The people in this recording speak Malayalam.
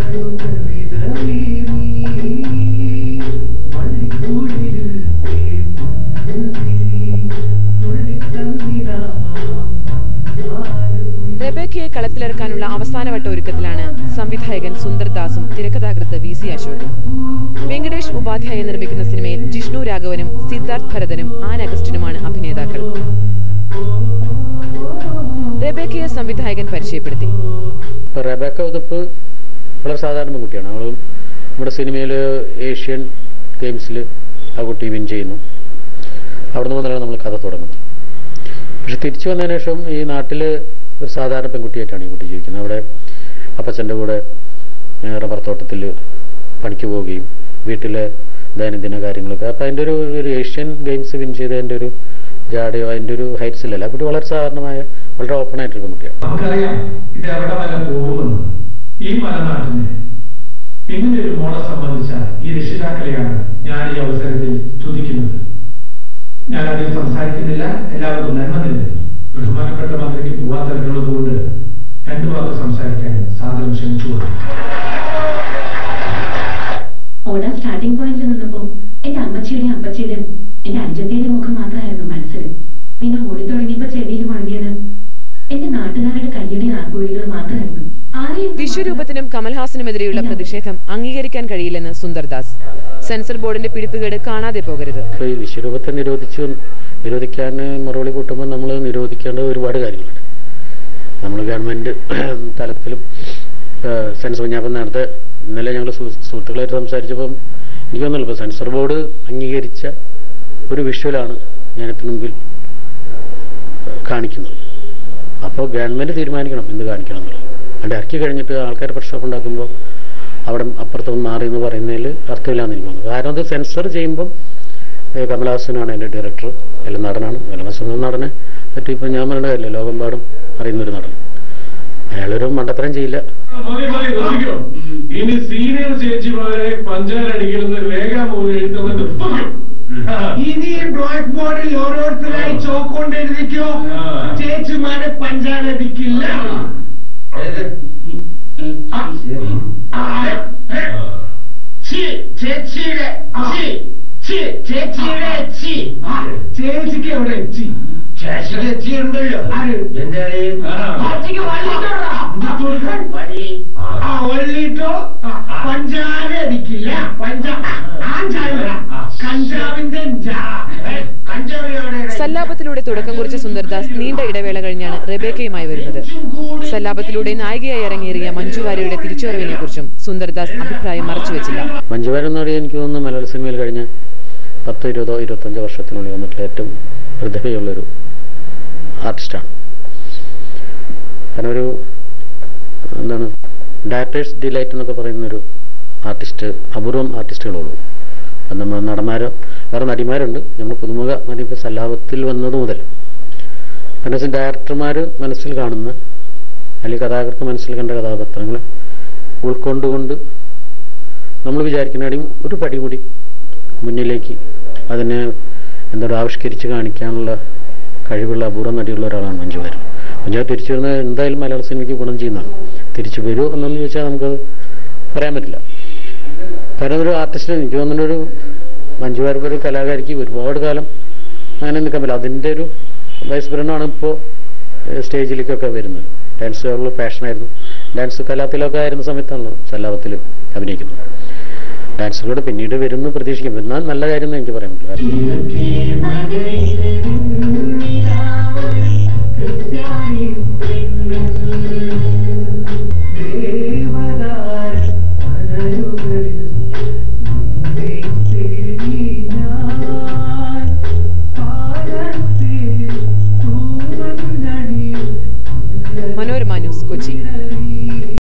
റെബേക്കയെ കളത്തിലിറക്കാനുള്ള അവസാനവട്ട ഒരുക്കത്തിലാണ് സംവിധായകൻ സുന്ദർദാസും തിരക്കഥാകൃത്ത് വി സി അശോകും വെങ്കടേഷ് ഉപാധ്യായ നിർമ്മിക്കുന്ന സിനിമയിൽ ജിഷ്ണു രാഘവനും സിദ്ധാർത്ഥ് ഭരതനും ആൻ അഗസ്റ്റിനുമാണ് അഭിനേതാക്കൾ റെബേക്കയെ സംവിധായകൻ പരിചയപ്പെടുത്തി ഇപ്പോൾ റെബേക്ക ഉതുപ്പ് വളരെ സാധാരണ പെൺകുട്ടിയാണ് അവൾ നമ്മുടെ സിനിമയിൽ ഏഷ്യൻ ഗെയിംസിൽ ആ കുട്ടി വിൻ ചെയ്യുന്നു അവിടെ നിന്ന് മുതലാണ് നമ്മൾ കഥ തുടങ്ങുന്നത് പക്ഷെ തിരിച്ചു വന്നതിന് ശേഷം ഈ നാട്ടിൽ ഒരു സാധാരണ പെൺകുട്ടിയായിട്ടാണ് ഈ കുട്ടി ജീവിക്കുന്നത് അവിടെ അപ്പച്ചൻ്റെ കൂടെ ഏ, റബ്ബർ തോട്ടത്തിൽ പണിക്ക് പോവുകയും വീട്ടിലെ ദൈനംദിന കാര്യങ്ങളൊക്കെ അപ്പോൾ അതിൻ്റെ ഒരു ഒരു ഏഷ്യൻ ഗെയിംസ് വിൻ ചെയ്തതിൻ്റെ ഒരു ജാടയോ അതിൻ്റെ ഒരു ഹൈറ്റ്സിലല്ല ആ കുട്ടി വളരെ സാധാരണമായ വളരെ ഓപ്പൺ ആയിട്ടൊരു പെൺകുട്ടിയാണ് നമുക്കറിയാം ഇത് എവിടെ വരെ പോകുമെന്ന് ഈ മലനാട്ടിന് ഇങ്ങനെ ഒരു മോളെ സംബന്ധിച്ച ഈ രക്ഷിതാക്കളെയാണ് ഞാൻ ഈ അവസരത്തിൽ ചോദിക്കുന്നത് ഞാൻ അധികം സംസാരിക്കുന്നില്ല എല്ലാവർക്കും നന്മ നേരുന്നു ബഹുമാനപ്പെട്ട മന്ത്രിക്ക് പോവാൻ തിരക്കുള്ളതുകൊണ്ട് രണ്ടു വാക്ക് സംസാരിക്കാൻ സാധനം ക്ഷണിച്ചു ഓടാൻ സ്റ്റാർട്ടിംഗ് പോയിന്റിൽ നിന്നപ്പോ എന്റെ അമ്മച്ചിയുടെയും അപ്പച്ചിയുടെയും എന്റെ അനുജത്തിയുടെയും മുഖം മാത്രമായിരുന്നു മനസ്സിൽ പിന്നെ ഓടി തുടങ്ങിയപ്പോ ചെവിയിൽ മുഴങ്ങിയത് എന്റെ നാട്ടുകാരുടെ കയ്യുടെയും ആർപ്പുവിളികൾ മാത്രമായിരുന്നു ആരെയും വിശ്വരൂപത്തിനും കമൽഹാസനുമെതിരെയുള്ള പ്രതിഷേധം അംഗീകരിക്കാൻ കഴിയില്ലെന്ന് സുന്ദർദാസ് സെൻസർ ബോർഡിന്റെ പിടിപ്പുകേട് കാണാതെ പോകരുത് ഇപ്പോൾ ഈ വിശ്വരൂപത്തെ നിരോധിച്ചു നിരോധിക്കാൻ മറുപടി കൂട്ടുമ്പോൾ നമ്മൾ നിരോധിക്കേണ്ട ഒരുപാട് കാര്യങ്ങളുണ്ട് നമ്മൾ ഗവൺമെൻറ് തലത്തിലും സെൻസർ ഞാൻ ഇപ്പം നേരത്തെ ഇന്നലെ ഞങ്ങൾ സുഹൃത്തുക്കളായിട്ട് സംസാരിച്ചപ്പം എനിക്ക് തോന്നുന്നില്ല ഇപ്പോൾ സെൻസർ ബോർഡ് അംഗീകരിച്ച ഒരു വിഷ്വലാണ് ജനത്തിന് മുമ്പിൽ ഏഹ്, കാണിക്കുന്നത് അപ്പോൾ ഗവൺമെൻറ് തീരുമാനിക്കണം എന്ത് കാണിക്കണം എന്നുള്ളത് അത് ഇറക്കി കഴിഞ്ഞിട്ട് ആൾക്കാർ പ്രശ്നം ഉണ്ടാക്കുമ്പോൾ അവിടെ അപ്പുറത്തൊന്ന് മാറി എന്ന് പറയുന്നതിൽ അർത്ഥമില്ലാന്ന് എനിക്ക് തോന്നുന്നു കാരണം അത് സെൻസർ ചെയ്യുമ്പം ഏഹ് കമലഹാസനാണ് എൻ്റെ ഡയറക്ടർ അല്ല നടനാണ് കമലഹാസൻ എന്ന നടനെ പറ്റി ഇപ്പം ഞാൻ പറയേണ്ട കാര്യമില്ല ലോകമെമ്പാടും അറിയുന്നൊരു നടൻ അയാളൊരു മണ്ടത്തരം ചെയ്യില്ല മതി മതി നിർത്തിക്കോ ഇനി സീനിയർ ചേച്ചിമാരെ പഞ്ചാരടിക്കണമെന്ന് രേഖാമൂലം എഴുതുന്നത് നിർത്തിക്കോ ഇനി ഡ്രോയിങ് ബോർഡിൽ ഓരോരുത്തരായി ചോക്കൊണ്ട് എഴുതിക്കോ ആ. ചേച്ചിമാരെ പഞ്ചാരടിക്കില്ല ആ. ആ. ഏ? ചി. ചേച്ചിയുടെ ചി. ചി. ചേച്ചിയുടെ ചി. ആ. ചേച്ചിക്ക് എവിടെ ചി ചേച്ചിയുടെ ചി ഉണ്ടല്ലോ ആര് എന്താണ് ചേച്ചിക്ക് വള്ളിട്ടോടാ ആ വള്ളിട്ടോ പഞ്ചാര അടിക്കില്ല പഞ്ചാ ആ ചായ കഞ്ചാവിന്റെ ജാ. ഏ, കഞ്ചാവ് എവിടെയാണ്? സല്ലാപത്തിലൂടെ തുടക്കം കുറിച്ച സുന്ദർദാസ് നീണ്ട ഇടവേള കഴിഞ്ഞാണ് റെബേക്കയുമായി വരുന്നത് സല്ലാപത്തിലൂടെ നായികയായി ഇറങ്ങിയേറിയ മഞ്ജു വാര്യരുടെ തിരിച്ചുവരവിനെ കുറിച്ചും സുന്ദർദാസ് അഭിപ്രായം മറച്ചുവെച്ചില്ല മഞ്ജുവാരൻ എന്ന് പറഞ്ഞാൽ എനിക്ക് തോന്നുന്നു മലയാള സിനിമയിൽ കഴിഞ്ഞ പത്തോ ഇരുപതോ ഇരുപത്തഞ്ചോ വർഷത്തിനുള്ളിൽ വന്നിട്ടുള്ള ഏറ്റവും പ്രതിഭയുള്ളൊരു ആർട്ടിസ്റ്റാണ് കാരണം ഒരു എന്താണ് ഡയറക്ടേഴ്സ് ഡിലൈറ്റ് എന്നൊക്കെ പറയുന്നൊരു ആർട്ടിസ്റ്റ് അപൂർവം ആർട്ടിസ്റ്റുകളുള്ളൂ അപ്പം നമ്മൾ നടന്മാരോ വേറെ നടിമാരുണ്ട് നമ്മൾ പുതുമുഖ നടി ഇപ്പോൾ സല്ലാപത്തിൽ വന്നത് മുതൽ കാരണം ഡയറക്ടർമാർ മനസ്സിൽ കാണുന്ന അല്ലെങ്കിൽ കഥാകൃത്ത് മനസ്സിൽ കണ്ട കഥാപാത്രങ്ങളെ ഉൾക്കൊണ്ടുകൊണ്ട് നമ്മൾ വിചാരിക്കുന്നതിനും ഒരു പടി കൂടി മുന്നിലേക്ക് അതിനെ എന്താ പറയുക ആവിഷ്കരിച്ച് കാണിക്കാനുള്ള കഴിവുള്ള അപൂർവ നടിയുള്ള ഒരാളാണ് മഞ്ജു വാര്യർ മഞ്ജു വാര്യർ തിരിച്ചു വരുന്നത് എന്തായാലും മലയാള സിനിമയ്ക്ക് ഗുണം ചെയ്യുന്നതാണ് തിരിച്ചു വരുമോ എന്നൊന്ന് ചോദിച്ചാൽ നമുക്കത് പറയാൻ പറ്റില്ല കാരണം ഒരു ആർട്ടിസ്റ്റിന് എനിക്ക് തോന്നുന്നൊരു മഞ്ജു വാര്യർ ഒരു കലാകാരിക്ക് ഒരുപാട് കാലം അങ്ങനെ നിൽക്കാൻ പറ്റില്ല അതിൻ്റെ ഒരു വയസ്സുപരനാണ് ഇപ്പോൾ സ്റ്റേജിലേക്കൊക്കെ വരുന്നത് ഡാൻസ് അവളുടെ പാഷനായിരുന്നു ഡാൻസ് കലാത്തിലൊക്കെ ആയിരുന്ന സമയത്താണല്ലോ സല്ലാപത്തിൽ അഭിനയിക്കുന്നത് ഡാൻസിലൂടെ പിന്നീട് വരുന്നു പ്രതീക്ഷിക്കും എന്നാൽ നല്ല കാര്യം എന്ന് എനിക്ക് പറയാൻ പറ്റില്ല ഇതൊക്കെ മഴയിൽ